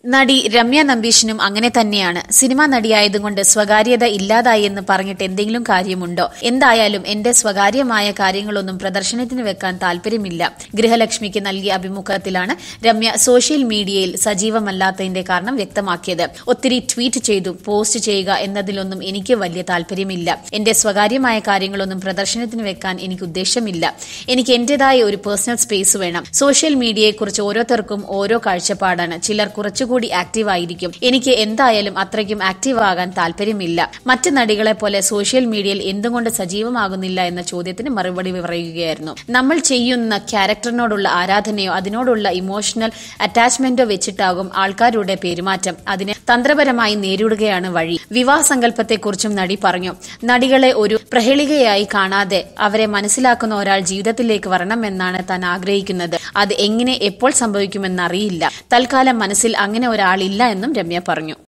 നടി രമ്യ നമ്പീശനും അങ്ങനെ തന്നെയാണ് സിനിമാ നടിയായതുകൊണ്ട് സ്വകാര്യത ഇല്ലാതായി എന്ന് പറഞ്ഞിട്ട് എന്തെങ്കിലും കാര്യമുണ്ടോ എന്തായാലും എന്റെ സ്വകാര്യമായ കാര്യങ്ങളൊന്നും പ്രദർശനത്തിന് വെക്കാൻ താല്പര്യമില്ല ഗൃഹലക്ഷ്മിക്ക് നൽകിയ അഭിമുഖത്തിലാണ് രമ്യ സോഷ്യൽ മീഡിയയിൽ സജീവമല്ലാത്തതിന്റെ കാരണം വ്യക്തമാക്കിയത് ഒത്തിരി ട്വീറ്റ് ചെയ്തു പോസ്റ്റ് ചെയ്യുക എന്നതിലൊന്നും എനിക്ക് വലിയ താല്പര്യമില്ല എന്റെ സ്വകാര്യമായ കാര്യങ്ങളൊന്നും പ്രദർശനത്തിന് വെക്കാൻ എനിക്ക് ഉദ്ദേശമില്ല എനിക്ക് എന്റേതായ ഒരു പേഴ്സണൽ സ്പേസ് വേണം സോഷ്യൽ മീഡിയയെക്കുറിച്ച് ഓരോരുത്തർക്കും ഓരോ കാഴ്ചപ്പാടാണ് ചിലർ കുറച്ചുകൂടി ആക്റ്റീവ് ആയിരിക്കും എനിക്ക് എന്തായാലും അത്രയ്ക്കും ആക്റ്റീവ് ആകാൻ താല്പര്യമില്ല മറ്റ് നടികളെ പോലെ സോഷ്യൽ മീഡിയയിൽ എന്തുകൊണ്ട് സജീവമാകുന്നില്ല എന്ന ചോദ്യത്തിന് മറുപടി പറയുകയായിരുന്നു നമ്മൾ ചെയ്യുന്ന ക്യാരക്ടറിനോടുള്ള ആരാധനയോ അതിനോടുള്ള ഇമോഷണൽ അറ്റാച്ച്മെന്റോ വെച്ചിട്ടാകും ആൾക്കാരുടെ പെരുമാറ്റം അതിനെ തന്ത്രപരമായി നേരിടുകയാണ് വഴി വിവാഹ സങ്കല്പത്തെക്കുറിച്ചും നടി പറഞ്ഞു നടികളെ ഒരു പ്രഹേളികയായി കാണാതെ അവരെ മനസ്സിലാക്കുന്ന ഒരാൾ ജീവിതത്തിലേക്ക് വരണമെന്നാണ് താൻ ആഗ്രഹിക്കുന്നത് അത് എങ്ങനെ എപ്പോൾ സംഭവിക്കുമെന്നറിയില്ല തൽക്കാലം മനസ്സിൽ അങ്ങനെ ഒരാളില്ല എന്നും രമ്യ പറഞ്ഞു